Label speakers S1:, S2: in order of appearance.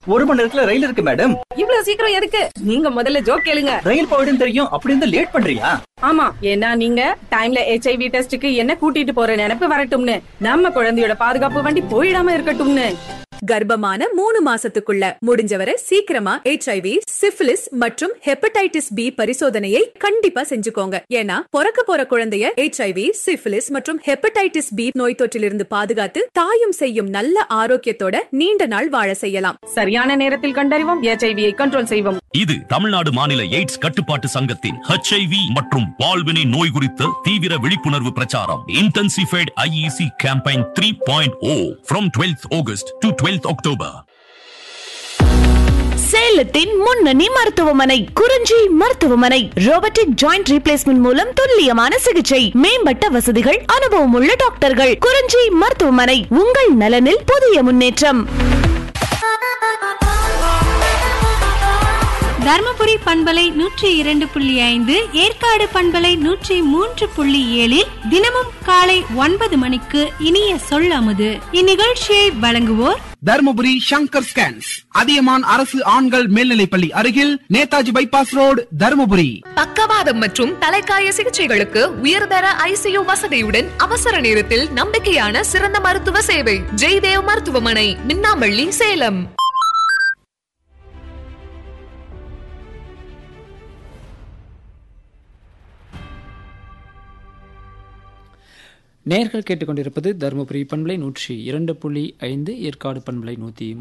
S1: ஒரு மணி நேரத்துல ரயில் இருக்கு மேடம்
S2: இவ்வளவு சீக்கிரம் எதுக்கு நீங்க முதல்ல ஜோக் கேளுங்க
S1: ரயில் போயிடும் தெரியும் அப்படி இருந்தா லேட் பண்றியா
S2: ஆமா ஏன்னா நீங்க டைம்ல ஹெச்ஐவி டெஸ்டுக்கு என்ன கூட்டிட்டு போற நினைப்பு வரட்டும்னு நம்ம குழந்தையோட பாதுகாப்பு வண்டி போயிடாம இருக்கட்டும்னு
S3: கர்ப்பமான மூணு மாசத்துக்குள்ள முடிஞ்சவரை சீக்கிரமா ஹெச்ஐவி சிஃபிலிஸ் மற்றும் ஹெப்படைட்டிஸ் பி பரிசோதனையை கண்டிப்பா செஞ்சுக்கோங்க ஏன்னா பிறக்க போற குழந்தைய ஹெச்ஐவி சிஃபிலிஸ் மற்றும் ஹெப்படைட்டிஸ் பி நோய் தொற்றிலிருந்து பாதுகாத்து தாயும் செய்யும் நல்ல ஆரோக்கியத்தோட நீண்ட நாள் வாழ செய்யலாம்
S2: சரியான நேரத்தில் கண்டறிவோம் ஹெச்ஐவியை கண்ட்ரோல் செய்வோம்
S4: இது தமிழ்நாடு மாநில எய்ட்ஸ் கட்டுப்பாட்டு சங்கத்தின் ஹெச்ஐவி மற்றும் பால்வினை நோய் குறித்த தீவிர விழிப்புணர்வு பிரச்சாரம் intensified IEC campaign three point O from twelfth August to twelfth October
S5: சேலத்தின் முன்னணி மருத்துவமனை குறிஞ்சி மருத்துவமனை ரோபோட்டிக் ஜாயிண்ட் ரீப்ளேஸ்மெண்ட் மூலம் துல்லியமான சிகிச்சை மேம்பட்ட வசதிகள் அனுபவமுள்ள டாக்டர்கள் குறிஞ்சி மருத்துவமனை உங்கள் நலனில் புதிய முன்னேற்றம்
S6: தர்மபுரி பண்பலை நூற்றி இரண்டு புள்ளி ஐந்து ஏற்காடு பண்பலை நூற்றி மூன்று புள்ளி ஏழில் தினமும் காலை ஒன்பது மணிக்கு இனிய சொல்லமுது இந்நிகழ்ச்சியை வழங்குவோர்
S7: தர்மபுரி சங்கர் ஸ்கேன்ஸ் அதியமான் அரசு ஆண்கள் மேல்நிலைப்பள்ளி அருகில் நேதாஜி பைபாஸ் ரோடு தர்மபுரி
S8: பக்கவாதம் மற்றும் தலைக்காய சிகிச்சைகளுக்கு உயர்தர ஐசியு வசதியுடன் அவசர நேரத்தில் நம்பிக்கையான சிறந்த மருத்துவ சேவை ஜெய்தேவ் மருத்துவமனை மின்னாம்பள்ளி சேலம்
S9: நேர்கள் கேட்டுக்கொண்டிருப்பது தருமபுரி பண்பலை நூற்றி இரண்டு புள்ளி ஐந்து ஏற்காடு பண்பலை நூற்றி